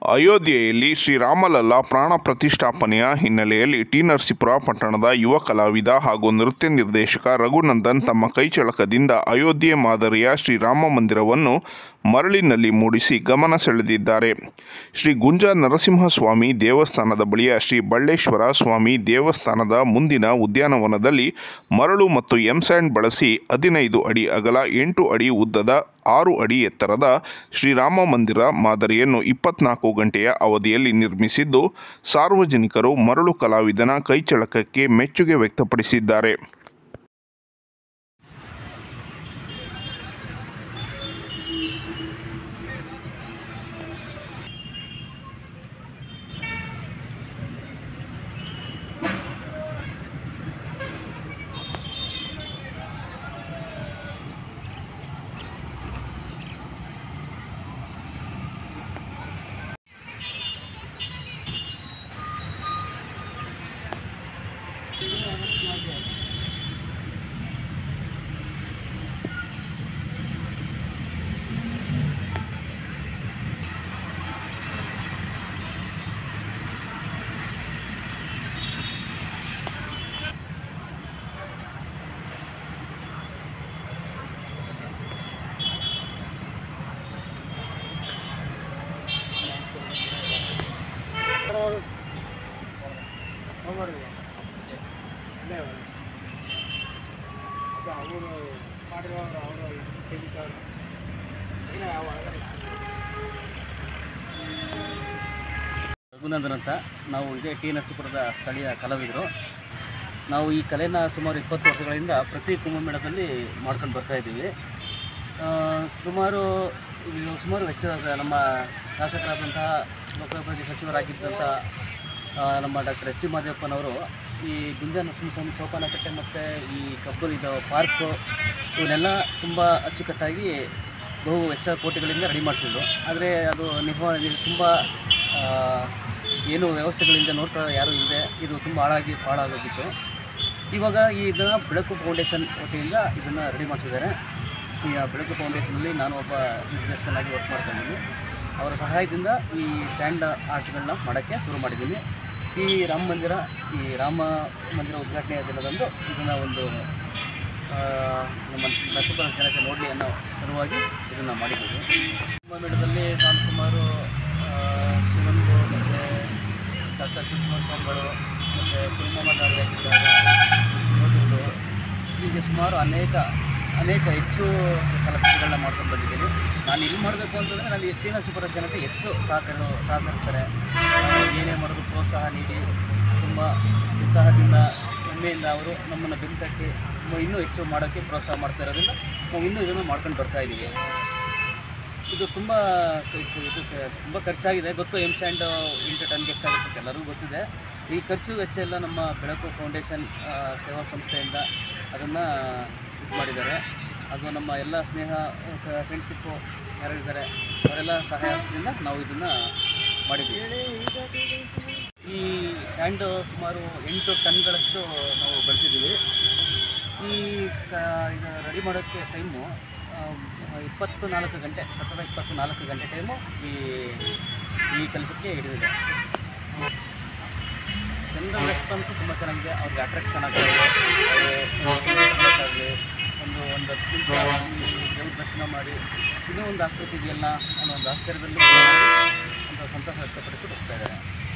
ಅಯೋಧ್ಯೆಯಲ್ಲಿ ಶ್ರೀರಾಮಲಲ್ಲ ಪ್ರಾಣ ಪ್ರತಿಷ್ಠಾಪನೆಯ ಹಿನ್ನೆಲೆಯಲ್ಲಿ ಟಿ ನರಸೀಪುರ ಪಟ್ಟಣದ ಯುವ ಕಲಾವಿದ ಹಾಗೂ ನೃತ್ಯ ನಿರ್ದೇಶಕ ರಘುನಂದನ್ ತಮ್ಮ ಕೈಚಳಕದಿಂದ ಅಯೋಧ್ಯೆ ಮಾದರಿಯ ಶ್ರೀರಾಮ ಮಂದಿರವನ್ನು ಮರಳಿನಲ್ಲಿ ಮೂಡಿಸಿ ಗಮನ ಸೆಳೆದಿದ್ದಾರೆ ಶ್ರೀ ಗುಂಜ ನರಸಿಂಹಸ್ವಾಮಿ ದೇವಸ್ಥಾನದ ಬಳಿಯ ಶ್ರೀ ಬಳ್ಳೇಶ್ವರ ಸ್ವಾಮಿ ದೇವಸ್ಥಾನದ ಮುಂದಿನ ಉದ್ಯಾನವನದಲ್ಲಿ ಮರಳು ಮತ್ತು ಎಂಸ್ಯಾಂಡ್ ಬಳಸಿ ಹದಿನೈದು ಅಡಿ ಅಗಲ ಎಂಟು ಅಡಿ ಉದ್ದದ ಆರು ಅಡಿ ಎತ್ತರದ ಶ್ರೀರಾಮ ಮಂದಿರ ಮಾದರಿಯನ್ನು ಇಪ್ಪತ್ನಾಲ್ಕು ಗಂಟೆಯ ಅವಧಿಯಲ್ಲಿ ನಿರ್ಮಿಸಿದ್ದು ಸಾರ್ವಜನಿಕರು ಮರಳು ಕಲಾವಿದನ ಕೈಚಳಕಕ್ಕೆ ಮೆಚ್ಚುಗೆ ವ್ಯಕ್ತಪಡಿಸಿದ್ದಾರೆ ಅವರು ಮಾಡಿರೋರು ಅವರು ತೆಗಿತಾರೆ ರಘುನಂದನ್ ಅಂತ ನಾವು ಇದೇ ಟಿ ನರಸೀಪುರದ ಸ್ಥಳೀಯ ಕಲಾವಿದರು ನಾವು ಈ ಕಲೆನ ಸುಮಾರು ಇಪ್ಪತ್ತು ವರ್ಷಗಳಿಂದ ಪ್ರತಿ ಕುಂಭಮೇಳದಲ್ಲಿ ಮಾಡ್ಕೊಂಡು ಬರ್ತಾ ಇದ್ದೀವಿ ಆ, ಸುಮಾರು ಇದು ಸುಮಾರು ವೆಚ್ಚ ನಮ್ಮ ಶಾಸಕರಾದಂತಹ ಲೋಕೋಪಯೋಗಿ ಸಚಿವರಾಗಿದ್ದಂಥ ಆ, ನಮ್ಮ ಡಾಕ್ಟರ್ ಎಸ್ ಸಿ ಮಾದೇವಪ್ಪನವರು ಈ ಗುಂಜ ನರಸಿಂಹಸ್ವಾಮಿ ಸೋಪಾನಕಟ್ಟೆ ಮತ್ತು ಈ ಕಬ್ಬು ಇದು ಪಾರ್ಕು ಇವನ್ನೆಲ್ಲ ತುಂಬ ಅಚ್ಚುಕಟ್ಟಾಗಿ ಬಹು ವೆಚ್ಚ ಕೋಟಿಗಳಿಂದ ರೆಡಿ ಮಾಡಿಸಿದ್ರು ಆದರೆ ಅದು ನಿರ್ವಹಣೆ ತುಂಬ ಆ, ಏನು ವ್ಯವಸ್ಥೆಗಳಿಂದ ನೋಡ್ತಾ ಯಾರೂ ಇಲ್ಲದೆ ಇದು ತುಂಬ ಹಾಳಾಗಿ ಹಾಳಾಗೋಗಿತ್ತು ಇವಾಗ ಈ ಇದನ್ನು ಬೆಳಕು ಫೌಂಡೇಶನ್ ವತಿಯಿಂದ ಇದನ್ನು ರೆಡಿ ಮಾಡಿಸಿದ್ದಾರೆ ಈ ಬೆಳಕು ಫೌಂಡೇಶನಲ್ಲಿ ನಾನು ಒಬ್ಬ ನಿರ್ದೇಶಕನಾಗಿ ವರ್ಕ್ ಮಾಡ್ತಾ ಇದ್ದೀನಿ ಅವರ ಸಹಾಯದಿಂದ ಈ ಸ್ಟ್ಯಾಂಡ್ ಆರ್ಟ್ಗಳನ್ನ ಮಾಡೋಕ್ಕೆ ಶುರು ಮಾಡಿದ್ದೀನಿ ಈ ರಾಮ ಮಂದಿರ ಈ ರಾಮ ಮಂದಿರ ಉದ್ಘಾಟನೆಯ ದಿನದಂದು ಇದನ್ನು ಒಂದು ಆ, ನಮ್ಮ ನರಸೀಪುರ ಜನತೆ ನೋಡಲಿ ಅನ್ನೋ ಸಲುವಾಗಿ ಇದನ್ನು ಮಾಡಿದ್ದೀವಿ ಕುಂಭಮೇಳದಲ್ಲಿ ನಾನು ಸುಮಾರು ಆ, ಶಿವಂದು ಮತ್ತು ಡಾಕ್ಟರ್ ಶಿವಕುಮಾರ್ ಸ್ವಾಮಿಗಳು ಮತ್ತು ಕುರುಮಮದಾರಿಯಾಗಿದ್ದಾರೆ ಯೋಧರು ಹೀಗೆ ಸುಮಾರು ಅನೇಕ ಅನೇಕ ಹೆಚ್ಚು ಕಲಾಕೃತಿಗಳನ್ನ ಮಾಡ್ಕೊಂಡು ಬಂದಿದ್ದೀನಿ ನಾನು ಇಲ್ಲಿ ಮಾಡಬೇಕು ಅಂತಂದರೆ ನಾನು ಎತ್ತಿನ ಸುಪರ ಜನತೆ ಹೆಚ್ಚು ಸಹಕಾರ ಸಹಕರಿಸ್ತಾರೆ ಆ, ಏನೇ ಮಾಡೋದು ಪ್ರೋತ್ಸಾಹ ನೀಡಿ ತುಂಬ ಉತ್ಸಾಹದಿಂದ ಹೆಮ್ಮೆಯಿಂದ ಅವರು ನಮ್ಮನ್ನು ಬೆಂತಕ್ಕೆ ತುಂಬ ಇನ್ನೂ ಹೆಚ್ಚು ಮಾಡೋಕ್ಕೆ ಪ್ರೋತ್ಸಾಹ ಮಾಡ್ತಾ ಇರೋದ್ರಿಂದ ನಾವು ಇನ್ನೂ ಇದನ್ನು ಮಾಡ್ಕೊಂಡು ಬರ್ತಾ ಇದ್ದೀವಿ ಇದು ತುಂಬ ಇದು ತುಂಬ ಖರ್ಚಾಗಿದೆ ಗೊತ್ತು ಎಮ್ ಸ್ಯಾಂಡ್ ಎಂಟು ಟನ್ಗೆ ಎಷ್ಟಾಗುತ್ತೆ ಅಂತ ಎಲ್ಲರಿಗೂ ಗೊತ್ತಿದೆ ಈ ಖರ್ಚು ವೆಚ್ಚ ಎಲ್ಲ ನಮ್ಮ ಬೆಳಕು ಫೌಂಡೇಶನ್ ಆ, ಸೇವಾ ಸಂಸ್ಥೆಯಿಂದ ಅದನ್ನು ಇದು ಮಾಡಿದ್ದಾರೆ ಅದು ನಮ್ಮ ಎಲ್ಲ ಸ್ನೇಹ ಫ್ರೆಂಡ್ಶಿಪ್ಪು ಯಾರಿದ್ದಾರೆ ಅವರೆಲ್ಲ ಸಹಾಯದಿಂದ ನಾವು ಇದನ್ನು ಮಾಡಿದ್ದೀವಿ ಈ ಸ್ಯಾಂಡು ಸುಮಾರು ಎಂಟು ಟನ್ಗಳಷ್ಟು ನಾವು ಬಳಸಿದ್ದೀವಿ ಈ ಕ- ಇದು ರೆಡಿ ಮಾಡೋಕ್ಕೆ ಟೈಮು ಇಪ್ಪತ್ತು ನಾಲ್ಕು ಗಂಟೆ ಸತತ ಇಪ್ಪತ್ತು ನಾಲ್ಕು ಗಂಟೆ ಟೈಮು ಈ ಈ ಕೆಲಸಕ್ಕೆ ಹಿಡಿದಿದೆ ಜನರ ರೆಸ್ಪಾನ್ಸು ತುಂಬ ಚೆನ್ನಾಗಿದೆ ಅವ್ರಿಗೆ ಅಟ್ರಾಕ್ಷನ್ ಆಗ್ತದೆ ಆಗಲಿ ಒಂದು ಒಂದು ಹತ್ತು ನಿಮಿಷ ಈ ದೇವ್ರ ದರ್ಶನ ಮಾಡಿ ಇನ್ನೂ ಒಂದು ಆಕೃತಿ ಇದೆಯಲ್ಲ ಅನ್ನೋ ಒಂದು ಆಶ್ಚರ್ಯದಲ್ಲಿ ಒಂದು ಸಂತೋಷ ವ್ಯಕ್ತಪಡಿಸಿ ಹೋಗ್ತಾ ಇದ್ದಾರೆ